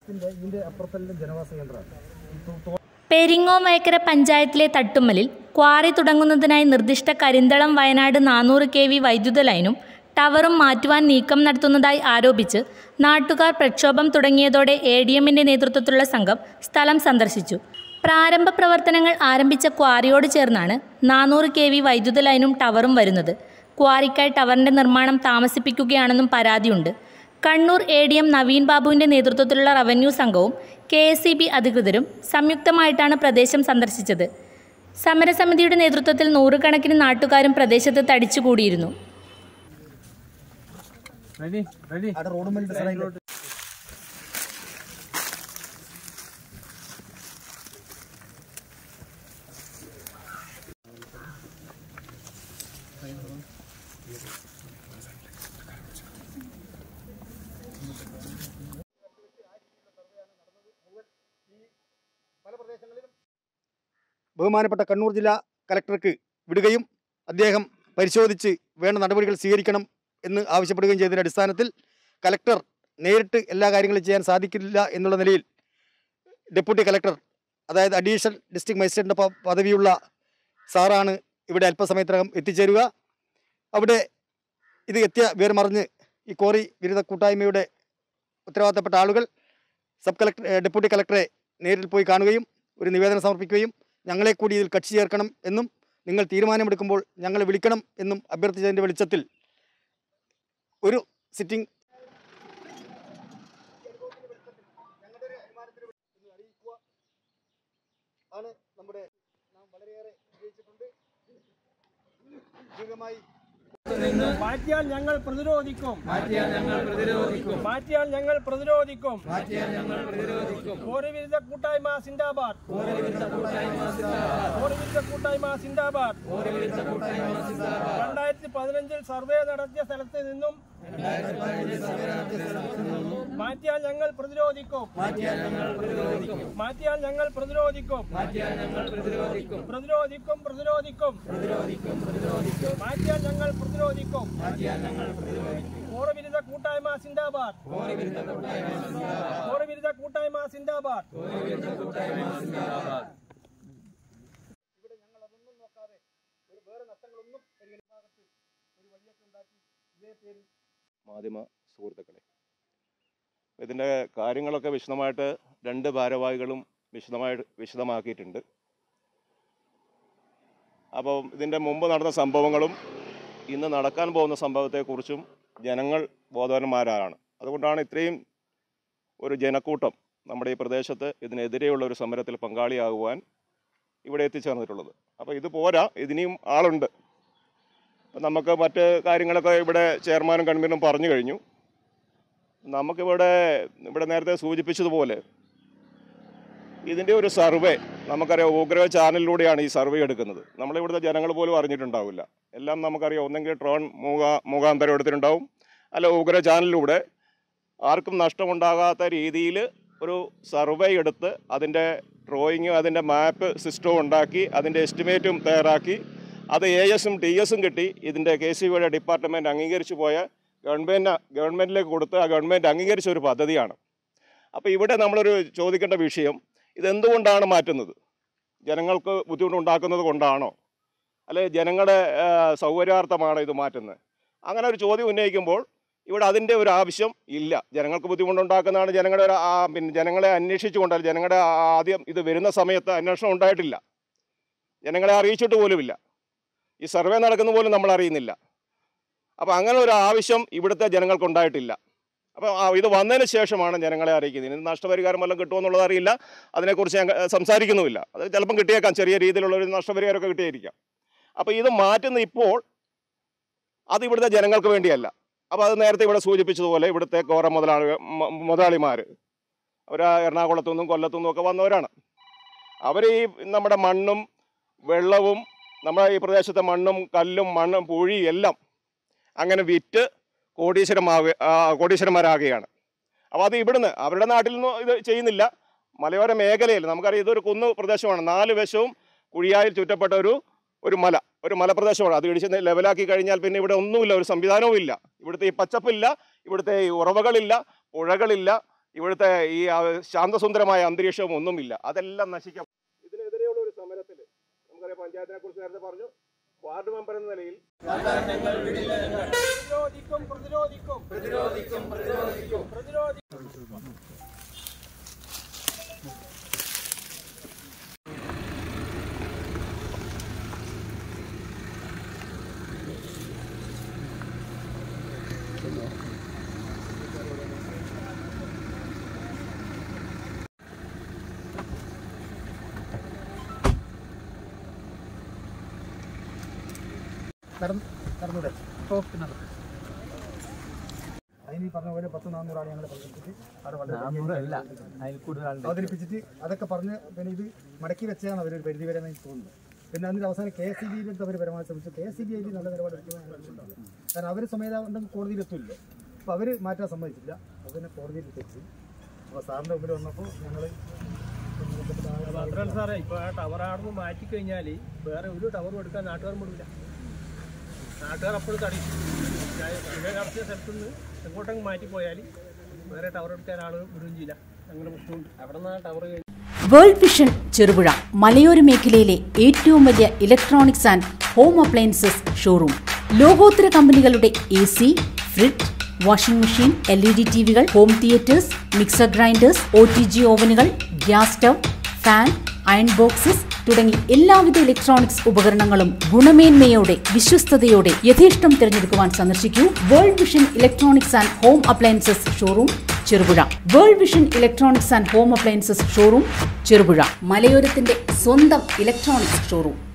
ഇതിന്റെ അപ്പുറത്തെല്ലാം ജനവാസ കേന്ദ്രമാണ് പെരിങ്ങോമേക്കര പഞ്ചായത്തിലെ തട്ടുമ്മലിൽ ക്വാറി തുടങ്ങുന്നതിനായി നിർദ്ദിഷ്ട കരിന്തളം വയനാട് നാനൂറ് കെ വി വൈദ്യുത ലൈനും ടവറും മാറ്റുവാൻ നീക്കം നടത്തുന്നതായി ആരോപിച്ച് നാട്ടുകാർ പ്രക്ഷോഭം തുടങ്ങിയതോടെ എ ഡി എമ്മിൻ്റെ നേതൃത്വത്തിലുള്ള സംഘം സ്ഥലം സന്ദർശിച്ചു പ്രാരംഭ പ്രവർത്തനങ്ങൾ ആരംഭിച്ച ക്വാറിയോട് ചേർന്നാണ് നാനൂറ് കെ വി വൈദ്യുത ലൈനും ടവറും വരുന്നത് ക്വാറിക്കായി ടവറിൻ്റെ നിർമ്മാണം താമസിപ്പിക്കുകയാണെന്നും പരാതിയുണ്ട് Kannur A D M Naveen ബാബുവിൻ്റെ നേതൃത്വത്തിലുള്ള റവന്യൂ സംഘവും കെ എസ് ഇ ബി അധികൃതരും സംയുക്തമായിട്ടാണ് പ്രദേശം സന്ദർശിച്ചത് സമരസമിതിയുടെ നേതൃത്വത്തിൽ നൂറുകണക്കിന് നാട്ടുകാരും പ്രദേശത്ത് തടിച്ചുകൂടിയിരുന്നു അവിടെ റോഡും വേണ്ടി സ്ഥലം ബഹുമാനപ്പെട്ട കണ്ണൂർ ജില്ലാ കലക്ടർക്ക് വിടുകയും അദ്ദേഹം പരിശോധിച്ച് വേണ്ട നടപടികൾ സ്വീകരിക്കണം എന്ന് ആവശ്യപ്പെടുകയും ചെയ്തതിൻ്റെ അടിസ്ഥാനത്തിൽ കലക്ടർ നേരിട്ട് എല്ലാ കാര്യങ്ങളും ചെയ്യാൻ സാധിക്കില്ല എന്നുള്ള നിലയിൽ ഡെപ്യൂട്ടി കലക്ടർ അതായത് അഡീഷണൽ ഡിസ്ട്രിക്ട് മജിസ്ട്രേറ്റിൻ്റെ പ- പദവിയുള്ള സാറാണ് ഇവിടെ അല്പസമയത്തിനകം എത്തിച്ചേരുക അവിടെ ഇത് എത്തിയ വിവരമറിഞ്ഞ് ഈ കോറി വിരുദ്ധ കൂട്ടായ്മയുടെ ഉത്തരവാദിത്തപ്പെട്ട ആളുകൾ സബ് കളക്ടർ ഏ, ഡെപ്യൂട്ടി കലക്ടറെ നേരിൽ പോയി കാണുകയും ഒരു നിവേദനം സമർപ്പിക്കുകയും ഞങ്ങളെ കൂടി ഇതിൽ കക്ഷി ചേർക്കണം എന്നും നിങ്ങൾ തീരുമാനമെടുക്കുമ്പോൾ ഞങ്ങളെ വിളിക്കണം എന്നും അഭ്യർത്ഥിച്ചതിൻ്റെ വെളിച്ചത്തിൽ ഒരു സിറ്റിംഗ് ആണ് നമ്മുടെ നാം വളരെയേറെ വിജയിച്ചിട്ടുണ്ട് ദീർഘമായി മാറ്റിയാൽ ഞങ്ങൾ പ്രതിരോധിക്കും മാറ്റിയാൽ ഞങ്ങൾ പ്രതിരോധിക്കും മാറ്റിയാൽ ഞങ്ങൾ പ്രതിരോധിക്കും മാറ്റിയാൽ ഞങ്ങൾ പ്രതിരോധിക്കും വിരുദ്ധ കൂട്ടായ്മ സിന്ദാബാദ് വിരുദ്ധ കൂട്ടായ്മ സിന്ദാബാദ് രണ്ടായിരത്തി പതിനഞ്ചിൽ സർവേ നടത്തിയ സ്ഥലത്ത് നിന്നും മാറ്റിയാൽ ഞങ്ങൾ പ്രതിരോധിക്കും മാറ്റിയാൽ ഞങ്ങൾ പ്രതിരോധിക്കും മാറ്റിയാൽ ഞങ്ങൾ പ്രതിരോധിക്കും മാറ്റിയാൽ ഞങ്ങൾ പ്രതിരോധിക്കും പ്രതിരോധിക്കും പ്രതിരോധിക്കും പ്രതിരോധിക്കും പ്രതിരോധിക്കും മാറ്റിയാൽ ഞങ്ങൾ പ്രതിരോധിക്കും മാറ്റിയാൽ ഞങ്ങൾ പ്രതിരോധിക്കും വിരുദ്ധ കൂട്ടായ്മ സിന്ദാബാദ് വിരുദ്ധ കൂട്ടായ്മ സിന്ദാബാദ് ഇവിടെ ഞങ്ങൾ അതൊന്നും നോക്കാതെ ഒരു വേറെ നഷ്ടങ്ങളൊന്നും പരിഗണിക്കാത്ത ഒരു വഴിയൊക്കെ ഉണ്ടാക്കി ഇതേ പേരിൽ മാധ്യമ സുഹൃത്തുക്കളെ ഇതിൻ്റെ കാര്യങ്ങളൊക്കെ വിശദമായിട്ട് രണ്ട് ഭാരവാഹികളും വിശദമായിട്ട് വിശദമാക്കിയിട്ടുണ്ട് അപ്പോൾ ഇതിൻ്റെ മുമ്പ് നടന്ന സംഭവങ്ങളും ഇന്ന് നടക്കാൻ പോകുന്ന സംഭവത്തെക്കുറിച്ചും ജനങ്ങൾ ബോധവാന്മാരാണ് അതുകൊണ്ടാണ് ഇത്രയും ഒരു ജനക്കൂട്ടം നമ്മുടെ ഈ പ്രദേശത്ത് ഇതിനെതിരെയുള്ള ഒരു സമരത്തിൽ പങ്കാളിയാകുവാൻ ഇവിടെ എത്തിച്ചേർന്നിട്ടുള്ളത് അപ്പോൾ ഇത് പോരാ ഇതിനിയും ആളുണ്ട് അപ്പം നമുക്ക് മറ്റ് കാര്യങ്ങളൊക്കെ ഇവിടെ ചെയർമാനും കൺവീനറും പറഞ്ഞു കഴിഞ്ഞു നമുക്കിവിടെ ഇവിടെ നേരത്തെ സൂചിപ്പിച്ചതുപോലെ ഇതിൻ്റെ ഒരു സർവേ നമുക്കറിയാം ഉപഗ്രഹ ചാനലിലൂടെയാണ് ഈ സർവേ എടുക്കുന്നത് നമ്മളിവിടുത്തെ ജനങ്ങൾ പോലും അറിഞ്ഞിട്ടുണ്ടാവില്ല എല്ലാം നമുക്കറിയാം ഒന്നെങ്കിൽ ട്രോൺ മുഖ മുഖാന്തരം എടുത്തിട്ടുണ്ടാവും അല്ല ഉപഗ്രഹ ചാനലിലൂടെ ആർക്കും നഷ്ടമുണ്ടാകാത്ത രീതിയിൽ ഒരു സർവേ എടുത്ത് അതിൻ്റെ ഡ്രോയിങ്ങും അതിൻ്റെ മാപ്പ് സിസ്റ്റവും ഉണ്ടാക്കി അതിൻ്റെ എസ്റ്റിമേറ്റും തയ്യാറാക്കി അത് എ എസും ടി എസും കിട്ടി ഇതിൻ്റെ കെ സി ബിയുടെ ഡിപ്പാർട്ട്മെൻറ്റ് അംഗീകരിച്ചു പോയ ഗവൺമെൻറ് ഗവൺമെൻറ്റിലേക്ക് കൊടുത്ത് ആ ഗവൺമെൻറ് അംഗീകരിച്ച ഒരു പദ്ധതിയാണ് അപ്പോൾ ഇവിടെ നമ്മളൊരു ചോദിക്കേണ്ട വിഷയം ഇതെന്തുകൊണ്ടാണ് മാറ്റുന്നത് ജനങ്ങൾക്ക് ബുദ്ധിമുട്ടുണ്ടാക്കുന്നത് കൊണ്ടാണോ അല്ലെ ജനങ്ങളുടെ ആ, സൗകര്യാർത്ഥമാണോ ഇത് മാറ്റുന്നത് അങ്ങനെ ഒരു ചോദ്യം ഉന്നയിക്കുമ്പോൾ ഇവിടെ അതിൻ്റെ ഒരു ആവശ്യം ഇല്ല ജനങ്ങൾക്ക് ബുദ്ധിമുട്ടുണ്ടാക്കുന്നതാണ് ജനങ്ങളുടെ ഒരു ആ, പിന്നെ ജനങ്ങളെ അന്വേഷിച്ചുകൊണ്ടല്ല ജനങ്ങളുടെ ആ- ആദ്യം ഇത് വരുന്ന സമയത്ത് അന്വേഷണം ഉണ്ടായിട്ടില്ല ജനങ്ങളെ അറിയിച്ചിട്ട് പോലുമില്ല ഈ സർവേ നടക്കുന്ന പോലും നമ്മൾ അറിയുന്നില്ല അപ്പോൾ അങ്ങനെ ഒരു ആവശ്യം ഇവിടുത്തെ ജനങ്ങൾക്ക് ഉണ്ടായിട്ടില്ല അപ്പോൾ ആ ഇത് വന്നതിന് ശേഷമാണ് ജനങ്ങളെ അറിയിക്കുന്നത് ഇതിന് നഷ്ടപരിഹാരം വല്ലതും കിട്ടുമെന്നുള്ളത് അറിയില്ല അതിനെക്കുറിച്ച് ഞാൻ ഏഹ്, സംസാരിക്കുന്നുമില്ല അത് ചിലപ്പം കിട്ടിയേക്കാം ചെറിയ രീതിയിലുള്ള ഒരു നഷ്ടപരിഹാരമൊക്കെ കിട്ടിയിരിക്കാം അപ്പോൾ ഇത് മാറ്റുന്ന ഇപ്പോൾ അത് ഇവിടുത്തെ ജനങ്ങൾക്ക് വേണ്ടിയല്ല അപ്പോൾ അത് നേരത്തെ ഇവിടെ സൂചിപ്പിച്ചതുപോലെ ഇവിടുത്തെ കോറ മുതലാളി മ- മുതലാളിമാർ അവർ എറണാകുളത്തു നിന്നും കൊല്ലത്തു നിന്നും ഒക്കെ വന്നവരാണ് അവർ ഈ നമ്മുടെ മണ്ണും വെള്ളവും നമ്മുടെ ഈ പ്രദേശത്തെ മണ്ണും കല്ലും മണ്ണും പൂഴി എല്ലാം അങ്ങനെ വിറ്റ് കോടീശ്വരമാവുക ആ, കോടീശ്വരന്മാരാകുകയാണ് അപ്പോൾ അത് ഇവിടുന്ന് അവരുടെ നാട്ടിൽ നിന്ന് ഇത് ചെയ്യുന്നില്ല മലയോര മേഖലയിൽ നമുക്കറിയാം ഇതൊരു കുന്നു പ്രദേശമാണ് നാല് വശവും കുഴിയായിൽ ചുറ്റപ്പെട്ട ഒരു ഒരു മല ഒരു മലപ്രദേശമാണ് അത് ഇടിച്ച് ലെവലാക്കി കഴിഞ്ഞാൽ പിന്നെ ഇവിടെ ഒന്നുമില്ല ഒരു സംവിധാനവും ഇല്ല ഇവിടുത്തെ ഈ പച്ചപ്പില്ല ഇവിടുത്തെ ഈ ഉറവകളില്ല പുഴകളില്ല ഇവിടുത്തെ ഈ ആ ശാന്തസുന്ദരമായ അന്തരീക്ഷവും ഒന്നുമില്ല അതെല്ലാം നശിക്കാം ഇതിനെതിരെയുള്ള ഒരു സമരത്തിൽ നമുക്കറിയാം പഞ്ചായത്തിനെ കുറിച്ച് നേരത്തെ പറഞ്ഞു വാർഡ് മെമ്പർ എന്ന നിലയിൽ പ്രതിരോധിക്കും പ്രതിരോധിക്കും പ്രതിരോധിക്കും പ്രതിരോധിക്കും പ്രതിരോധിക്കും കടന്ന് കടന്നൂടെ അതിന് ഈ പറഞ്ഞ പോലെ പത്ത് നാനൂറ് ആളെ ഞങ്ങൾ പങ്കെടുത്തിട്ട് അവിടെ വളരെ അവതരിപ്പിച്ചിട്ട് അതൊക്കെ പറഞ്ഞ് പിന്നെ ഇത് മടക്കി വെച്ചാണ് അവർ ഒരു പരിധി വരെ എന്ന് എനിക്ക് തോന്നുന്നു പിന്നെ അതിന് അവസാനം കെ എസ് സി ബിയിൽ അവർ പരമാവധി ശ്രമിച്ചു K S C B I നല്ല നിലപാടെടുക്കുന്നത് കാരണം അവർ സ്വമേധ ഉണ്ടെങ്കിൽ കോടതിയിൽ എത്തില്ല അപ്പോൾ അവർ മാറ്റാൻ സമ്മതിച്ചില്ല അപ്പോൾ പിന്നെ കോടതിയിൽ തെറ്റി അപ്പോൾ സാറിൻ്റെ മുമ്പിൽ വന്നപ്പോൾ ഞങ്ങൾ മാത്രമല്ല സാറേ ഇപ്പൊ ആ ടവർ ആടുന്ന് മാറ്റി കഴിഞ്ഞാൽ വേറെ ഒരു ടവറും എടുക്കാൻ നാട്ടുകാർ വിടില്ല നാട്ടുകാർ അപ്പോഴും തടയും നടത്തിയ സ്ഥലത്ത് നിന്ന് എങ്ങോട്ടെങ്കിലും മാറ്റി പോയാൽ വേറെ ടവർ എടുക്കാൻ ആളുകൾ വിടുകയും ചെയ്യില്ല അങ്ങനെ പ്രശ്നമുണ്ട് അവിടെ നിന്ന് ടവർ വേൾഡ് വിഷൻ ചെറുപുഴ മലയോര മേഖലയിലെ ഏറ്റവും വലിയ electronics and home appliances showroom ലോകോത്തര കമ്പനികളുടെ A C fridge washing machine L E D T വികൾ home theatres mixer grinders O T G ഓവനുകൾ gas stove fan iron boxes തുടങ്ങി എല്ലാവിധ ഇലക്ട്രോണിക്സ് ഉപകരണങ്ങളും ഗുണമേന്മയോടെ വിശ്വസ്തയോടെ യഥേഷ്ടം തിരഞ്ഞെടുക്കുവാൻ സന്ദർശിക്കൂ World Vision electronics and home appliances showroom Cherupuzha World Vision electronics and home appliances showroom Cherupuzha മലയോരത്തിന്റെ സ്വന്തം ഇലക്ട്രോണിക്സ് ഷോറൂം